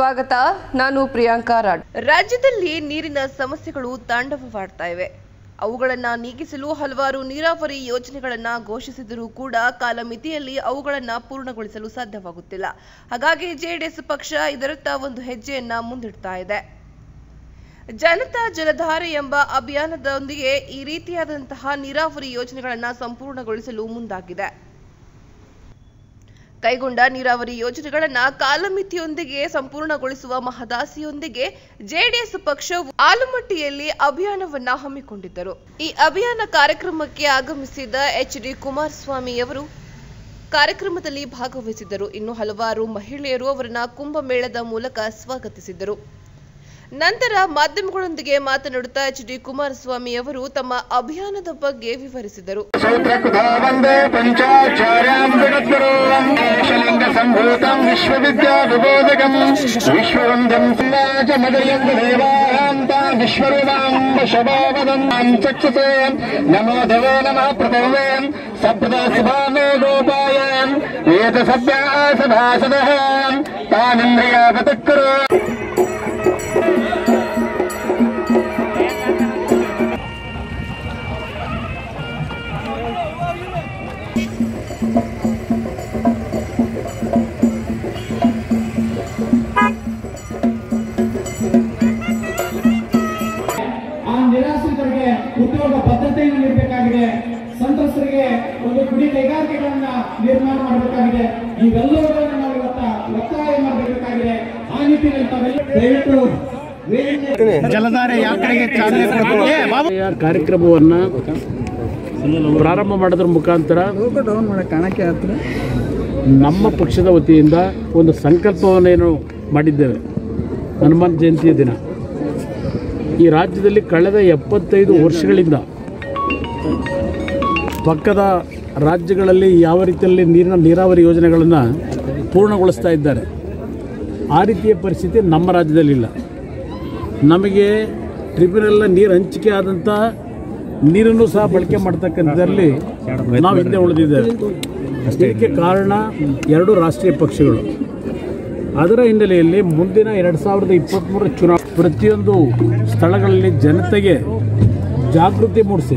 ಸ್ವಾಗತ ನಾನು ಪ್ರಿಯಾಂಕಾ ರಾಡ್ ರಾಜ್ಯದಲ್ಲಿ ನೀರಿನ ಸಮಸ್ಯೆಗಳು ತಾಂಡವವಾಡ್ತಾ ಇವೆ ಅವುಗಳನ್ನ ನೀಗಿಸಲು ಹಲವಾರು ನೀರಾವರಿ ಯೋಜನೆಗಳನ್ನ ಘೋಷಿಸಿದರೂ ಕೂಡ ಕಾಲಮಿತಿಯಲ್ಲಿ ಅವುಗಳನ್ನ ಪೂರ್ಣಗೊಳಿಸಲು ಸಾಧ್ಯವಾಗುತ್ತಿಲ್ಲ ಹಾಗಾಗಿ ಜೆಡಿಎಸ್ ಪಕ್ಷ ಇದರತ್ತ ಒಂದು ಹೆಜ್ಜೆಯನ್ನ ಮುಂದಿಡ್ತಾ ಇದೆ ಜನತಾ ಜಲಧಾರೆ ಎಂಬ ಅಭಿಯಾನದೊಂದಿಗೆ ಈ ರೀತಿಯಾದಂತಹ ನೀರಾವರಿ ಯೋಜನೆಗಳನ್ನ ಸಂಪೂರ್ಣಗೊಳಿಸಲು ಮುಂದಾಗಿದೆ ಕೈಗೊಂಡ ನೀರಾವರಿ ಯೋಜನೆಗಳನ್ನ ಕಾಲಮಿತಿಯೊಂದಿಗೆ ಸಂಪೂರ್ಣಗೊಳಿಸುವ ಮಹದಾಸೆಯೊಂದಿಗೆ ಜೆಡಿಎಸ್ ಪಕ್ಷವು ಆಲಮಟ್ಟಿಯಲ್ಲಿ ಅಭಿಯಾನವನ್ನ ಹಮ್ಮಿಕೊಂಡಿದ್ದರು ಈ ಅಭಿಯಾನ ಕಾರ್ಯಕ್ರಮಕ್ಕೆ ಆಗಮಿಸಿದ ಎಚ್ ಡಿ ಕುಮಾರಸ್ವಾಮಿಯವರು ಕಾರ್ಯಕ್ರಮದಲ್ಲಿ ಭಾಗವಹಿಸಿದ್ದರು ಇನ್ನು ಹಲವಾರು ಮಹಿಳೆಯರು ಅವರನ್ನ ಕುಂಭಮೇಳದ ಮೂಲಕ ಸ್ವಾಗತಿಸಿದ್ದರು ನಂತರ ಮಾಧ್ಯಮಗಳೊಂದಿಗೆ ಮಾತನಾಡುತ್ತಾ ಎಚ್ ಡಿ ಕುಮಾರಸ್ವಾಮಿ ಅವರು ತಮ್ಮ ಅಭಿಯಾನದ ಬಗ್ಗೆ ವಿವರಿಸಿದರು ಸೂತ್ರಕೃತಾ ವಂದೇ ಪಂಚಾಚಾರ್ಯಾಂ ಜಗದ್ಗುರುಂ ಏಷಲಿಂಗ ಸಂಭೂತಂ ವಿಶ್ವವಿದ್ಯಾ ವಿಬೋಧಕಂ ವಿಶ್ವವಂದ್ಯಂ ಸಮಾಜಮದಯಂ ದೇವಾನಾಂ ತಾ ವಿಶ್ವರೂಪಾಂ ಶಭಾವದಂ ಚಕ್ಷುಷೇ ನಮೋ ದೇವೋ ನಮಃ ಪ್ರಭವೇ ಸಪ್ರದಾ ಸುಭಾನೋ ಗೋಪಾಯ ವೇದ ಸಭ್ಯಾಸಭಾಸದಃ ತಾನಿಂದ್ರಿಯಾಪತಕ್ಕರು ಆ ನಿರಾಶ್ರಿತರಿಗೆ ಉದ್ಯೋಗ ಭದ್ರತೆಯನ್ನು ನೀಡಬೇಕಾಗಿದೆ ಸಂತ್ರಸ್ತರಿಗೆ ಒಂದು ಗುಡಿ ಕೈಗಾರಿಕೆಗಳನ್ನ ನಿರ್ಮಾಣ ಮಾಡಬೇಕಾಗಿದೆ ಇವೆಲ್ಲವುಗಳನ್ನ ನಾವು ಇವತ್ತ ಒತ್ತಾಯ ಮಾಡಬೇಕಾಗಿದೆ ಆ ನಿಟ್ಟಿನಲ್ಲಿ ತಾವೆಲ್ಲ ದಯವಿಟ್ಟು ಜಲಧಾರೆ ಯಾವ ಕಡೆಗೆ ಚಾಲನೆ ಯ ಕಾರ್ಯಕ್ರಮವನ್ನು ಪ್ರಾರಂಭ ಮಾಡೋದ್ರ ಮುಖಾಂತರ ನಮ್ಮ ಪಕ್ಷದ ವತಿಯಿಂದ ಒಂದು ಸಂಕಲ್ಪವನ್ನೇನು ಮಾಡಿದ್ದೇವೆ ಹನುಮಾನ್ ಜಯಂತಿಯ ದಿನ ಈ ರಾಜ್ಯದಲ್ಲಿ ಕಳೆದ ಎಪ್ಪತ್ತೈದು ವರ್ಷಗಳಿಂದ ಪಕ್ಕದ ರಾಜ್ಯಗಳಲ್ಲಿ ಯಾವ ರೀತಿಯಲ್ಲಿ ನೀರಿನ ನೀರಾವರಿ ಯೋಜನೆಗಳನ್ನು ಪೂರ್ಣಗೊಳಿಸ್ತಾ ಇದ್ದಾರೆ ಆ ರೀತಿಯ ಪರಿಸ್ಥಿತಿ ನಮ್ಮ ರಾಜ್ಯದಲ್ಲಿಲ್ಲ ನಮಗೆ ಟ್ರಿಬ್ಯುನಲ್ನ ನೀರು ಹಂಚಿಕೆ ಆದಂಥ ನೀರನ್ನು ಸಹ ಬಳಕೆ ಮಾಡ್ತಕ್ಕಂಥದ್ರಲ್ಲಿ ನಾವು ಹಿಂದೆ ಉಳಿದಿದ್ದೇವೆ ಇದಕ್ಕೆ ಕಾರಣ ಎರಡು ರಾಷ್ಟ್ರೀಯ ಪಕ್ಷಗಳು ಅದರ ಹಿನ್ನೆಲೆಯಲ್ಲಿ ಮುಂದಿನ ಎರಡು ಸಾವಿರದ ಇಪ್ಪತ್ತ್ಮೂರರ ಚುನಾವಣೆ ಪ್ರತಿಯೊಂದು ಸ್ಥಳಗಳಲ್ಲಿ ಜನತೆಗೆ ಜಾಗೃತಿ ಮೂಡಿಸಿ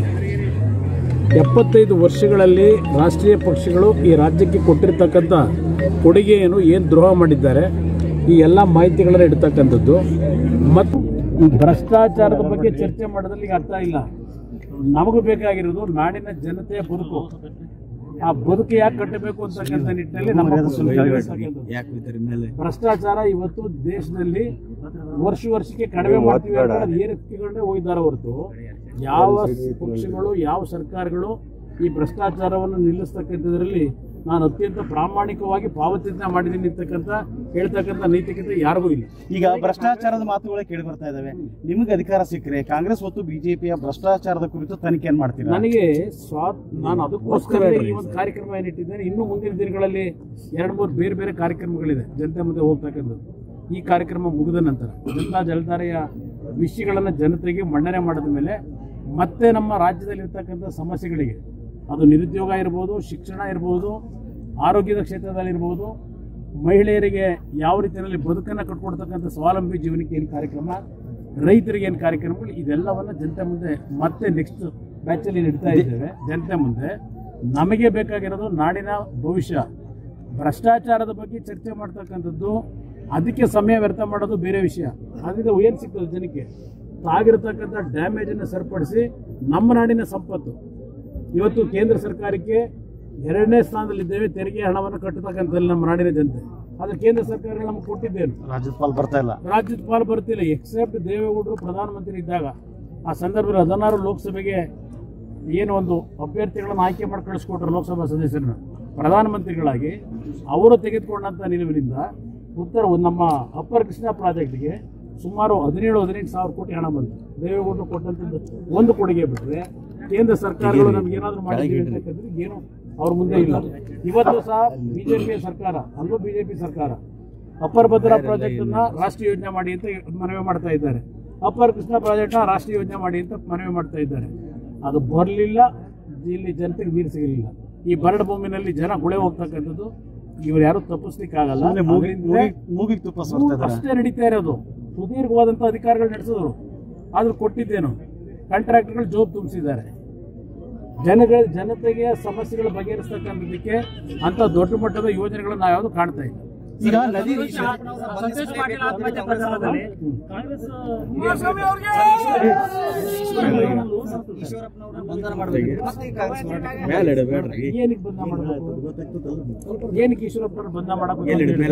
ಎಪ್ಪತ್ತೈದು ವರ್ಷಗಳಲ್ಲಿ ರಾಷ್ಟ್ರೀಯ ಪಕ್ಷಗಳು ಈ ರಾಜ್ಯಕ್ಕೆ ಕೊಟ್ಟಿರ್ತಕ್ಕಂಥ ಕೊಡುಗೆಯನ್ನು ಏನು ದ್ರೋಹ ಮಾಡಿದ್ದಾರೆ ಈ ಎಲ್ಲ ಮಾಹಿತಿಗಳನ್ನು ಇಡ್ತಕ್ಕಂಥದ್ದು ಮತ್ತು ಭ್ರಷ್ಟಾಚಾರದ ಬಗ್ಗೆ ಚರ್ಚೆ ಮಾಡೋದ್ರಲ್ಲಿ ಈಗ ಅರ್ಥ ಇಲ್ಲ ನಮಗೂ ಬೇಕಾಗಿರೋದು ನಾಡಿನ ಜನತೆಯ ಬದುಕು ಆ ಬದುಕು ಯಾಕೆ ಕಟ್ಟಬೇಕು ಅಂತಕ್ಕಂಥ ನಿಟ್ಟಿನಲ್ಲಿ ನಮ್ಮ ಪಕ್ಷ ಇರ್ತಕ್ಕಂಥದ್ದು. ಭ್ರಷ್ಟಾಚಾರ ಇವತ್ತು ದೇಶದಲ್ಲಿ ವರ್ಷ ವರ್ಷಕ್ಕೆ ಕಡಿಮೆ ಮಾಡ್ತೀವಿ ಅನ್ನೋದು ಏರಿಕೆಗಳನ್ನೇ ಹೋಗಿದ್ದಾರೆ ಹೊರತು ಯಾವ ಪಕ್ಷಗಳು ಯಾವ ಸರ್ಕಾರಗಳು ಈ ಭ್ರಷ್ಟಾಚಾರವನ್ನು ನಿಲ್ಲಿಸ್ತಕ್ಕಂಥದ್ರಲ್ಲಿ ನಾನು ಅತ್ಯಂತ ಪ್ರಾಮಾಣಿಕವಾಗಿ ಪಾವತಿಯನ್ನ ಮಾಡಿದ್ದೀನಿ ಅಂತಕ್ಕಂಥ ಹೇಳ್ತಕ್ಕಂಥ ನೈತಿಕತೆ ಯಾರಿಗೂ ಇಲ್ಲ ಈಗ ಭ್ರಷ್ಟಾಚಾರದ ಮಾತುಗಳೇ ಕೇಳಿ ಬರ್ತಾ ಇದಾವೆ ನಿಮಗೆ ಅಧಿಕಾರ ಸಿಕ್ಕರೆ ಕಾಂಗ್ರೆಸ್ ಮತ್ತು ಬಿಜೆಪಿಯ ಭ್ರಷ್ಟಾಚಾರದ ಕುರಿತು ತನಿಖೆಯನ್ನು ಮಾಡ್ತೀರಾ ನನಗೆ ಸ್ವಾ ನಾನು ಅದಕ್ಕೋಸ್ಕರ ಈ ಒಂದು ಕಾರ್ಯಕ್ರಮ ಏನಿಟ್ಟಿದ್ದೇನೆ ಇನ್ನು ಮುಂದಿನ ದಿನಗಳಲ್ಲಿ ಎರಡು ಮೂರು ಬೇರೆ ಬೇರೆ ಕಾರ್ಯಕ್ರಮಗಳಿದೆ ಜನತೆ ಮುಂದೆ ಹೋಗ್ತಕ್ಕಂಥದ್ದು ಈ ಕಾರ್ಯಕ್ರಮ ಮುಗಿದ ನಂತರ ಜನತಾ ಜಲಧಾರೆಯ ವಿಷಯಗಳನ್ನು ಜನತೆಗೆ ಮನ್ನಣೆ ಮಾಡಿದ ಮೇಲೆ ಮತ್ತೆ ನಮ್ಮ ರಾಜ್ಯದಲ್ಲಿ ಇರ್ತಕ್ಕಂಥ ಸಮಸ್ಯೆಗಳಿಗೆ ಅದು ನಿರುದ್ಯೋಗ ಇರ್ಬೋದು ಶಿಕ್ಷಣ ಇರ್ಬೋದು ಆರೋಗ್ಯದ ಕ್ಷೇತ್ರದಲ್ಲಿರ್ಬೋದು ಮಹಿಳೆಯರಿಗೆ ಯಾವ ರೀತಿಯಲ್ಲಿ ಬದುಕನ್ನು ಕಟ್ಕೊಡ್ತಕ್ಕಂಥ ಸ್ವಾವಲಂಬಿ ಜೀವನಕ್ಕೆ ಏನು ಕಾರ್ಯಕ್ರಮ ರೈತರಿಗೆ ಏನು ಕಾರ್ಯಕ್ರಮಗಳು ಇದೆಲ್ಲವನ್ನ ಜನತೆ ಮುಂದೆ ಮತ್ತೆ ನೆಕ್ಸ್ಟ್ ಬ್ಯಾಚಲ್ಲಿ ಇಡ್ತಾ ಇದ್ದೇವೆ ಜನತೆ ಮುಂದೆ ನಮಗೆ ಬೇಕಾಗಿರೋದು ನಾಡಿನ ಭವಿಷ್ಯ ಭ್ರಷ್ಟಾಚಾರದ ಬಗ್ಗೆ ಚರ್ಚೆ ಮಾಡ್ತಕ್ಕಂಥದ್ದು ಅದಕ್ಕೆ ಸಮಯ ವ್ಯರ್ಥ ಮಾಡೋದು ಬೇರೆ ವಿಷಯ ಅದರಿಂದ ಏನು ಸಿಗ್ತದೆ ಜನಕ್ಕೆ ಆಗಿರತಕ್ಕಂಥ ಡ್ಯಾಮೇಜನ್ನು ಸರಿಪಡಿಸಿ ನಮ್ಮ ನಾಡಿನ ಸಂಪತ್ತು ಇವತ್ತು ಕೇಂದ್ರ ಸರ್ಕಾರಕ್ಕೆ ಎರಡನೇ ಸ್ಥಾನದಲ್ಲಿದ್ದೇವೆ ತೆರಿಗೆ ಹಣವನ್ನು ಕಟ್ಟತಕ್ಕಂಥದ್ದು ನಮ್ಮ ನಾಡಿನ ಜನತೆ ಆದರೆ ಕೇಂದ್ರ ಸರ್ಕಾರ ನಮಗೆ ಕೊಟ್ಟಿದ್ದೇನು ರಾಜ್ಯದ ಪಾಲ್ ಬರ್ತಾ ಇಲ್ಲ ರಾಜ್ಯದ ಪಾಲು ಬರ್ತಿಲ್ಲ ಎಕ್ಸೆಪ್ಟ್ ದೇವೇಗೌಡರು ಪ್ರಧಾನಮಂತ್ರಿ ಇದ್ದಾಗ ಆ ಸಂದರ್ಭದಲ್ಲಿ ಹದಿನಾರು ಲೋಕಸಭೆಗೆ ಏನು ಒಂದು ಅಭ್ಯರ್ಥಿಗಳನ್ನು ಆಯ್ಕೆ ಮಾಡಿ ಕಳಿಸ್ಕೊಟ್ರು ಲೋಕಸಭಾ ಸದಸ್ಯರನ್ನ ಪ್ರಧಾನಮಂತ್ರಿಗಳಾಗಿ ಅವರು ತೆಗೆದುಕೊಂಡಂಥ ನಿಲುವಿನಿಂದ ಉತ್ತರ ನಮ್ಮ ಅಪ್ಪರ್ ಕೃಷ್ಣ ಪ್ರಾಜೆಕ್ಟ್ಗೆ ಸುಮಾರು ಹದಿನೇಳು ಹದಿನೆಂಟು ಸಾವಿರ ಕೋಟಿ ಹಣ ಬಂತು ದೇವೇಗೌಡರು ಕೊಟ್ಟಂಥದ್ದು ಒಂದು ಕೊಡುಗೆ ಬಿಟ್ಟರೆ ಕೇಂದ್ರ ಸರ್ಕಾರಗಳು ನಮ್ಗೆ ಏನಾದರೂ ಮಾಡಿದ್ದೀವಿ ಅಂತಕ್ಕಂಥದ್ದು ಏನು ಅವ್ರ ಮುಂದೆ ಇಲ್ಲ ಇವತ್ತು ಸಹ ಬಿಜೆಪಿಯ ಸರ್ಕಾರ ಅಲ್ಲೂ ಬಿಜೆಪಿ ಸರ್ಕಾರ ಅಪ್ಪರ್ ಭದ್ರಾ ಪ್ರಾಜೆಕ್ಟ್ ಅನ್ನ ರಾಷ್ಟ್ರೀಯ ಯೋಜನೆ ಮಾಡಿ ಅಂತ ಮನವಿ ಮಾಡ್ತಾ ಇದ್ದಾರೆ ಅಪ್ಪರ್ ಕೃಷ್ಣ ಪ್ರಾಜೆಕ್ಟ್ನ ರಾಷ್ಟ್ರೀಯ ಯೋಜನೆ ಮಾಡಿ ಅಂತ ಮನವಿ ಮಾಡ್ತಾ ಇದ್ದಾರೆ ಅದು ಬರಲಿಲ್ಲ ಇಲ್ಲಿ ಜನತೆಗೆ ನೀರು ಸಿಗಲಿಲ್ಲ ಈ ಬರಡು ಭೂಮಿನಲ್ಲಿ ಜನ ಗುಳೆ ಹೋಗ್ತಕ್ಕಂಥದ್ದು ಇವ್ರು ಯಾರು ತಪ್ಪಿಸ್ಲಿಕ್ಕಾಗಲ್ಲ ಸುಮ್ನೆ ಮೂಗಿ ಅದರಿಂದ ಮೂಗಿ- ಮೂಗಿಗೆ ತುಪ್ಪ ಮೂಗು ಸುರಿಸ್ತಾ ಇದ್ದಾರೆ. ಅಷ್ಟೇ ನಡೀತಾ ಇರೋದು ಸುದೀರ್ಘವಾದಂಥ ಅಧಿಕಾರಿಗಳು ನಡೆಸಿದ್ರು ಆದ್ರೂ ಕೊಟ್ಟಿದ್ದೇನು ಕಾಂಟ್ರಾಕ್ಟರ್ಗಳು ಜೋಬ್ ತುಂಬಿಸಿದ್ದಾರೆ ಜನಗಳ ಜನತೆಗೆ ಸಮಸ್ಯೆಗಳು ಬಗೆಹರಿಸ್ತಕ್ಕಂಥದ್ದಕ್ಕೆ ಅಂತ ದೊಡ್ಡ ಮಟ್ಟದ ಯೋಜನೆಗಳನ್ನ ನಾವು ಯಾವುದು ಕಾಣ್ತಾ ಇಲ್ಲ ಈಗ ನದಿ ಏನಕ್ಕೆ ಬಂದ ಮಾಡಬೇಕು ಏನಕ್ಕೆ ಈಶ್ವರಪ್ಪನ ಬಂದ ಮಾಡಬೇಕು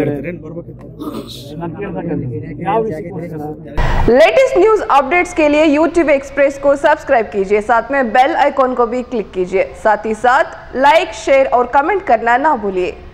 ನಾನು ಕೇಳ್ತಕ್ಕಂಥದ್ದು ಯಾವ ವಿಷಯಕ್ಕೋಸ್ಕರ लेटेस्ट न्यूज अपडेट्स के लिए यूट्यूब एक्सप्रेस को सब्सक्राइब कीजिए साथ में बेल आइकॉन को भी क्लिक कीजिए साथ ही साथ लाइक शेयर और कमेंट करना ना भूलिए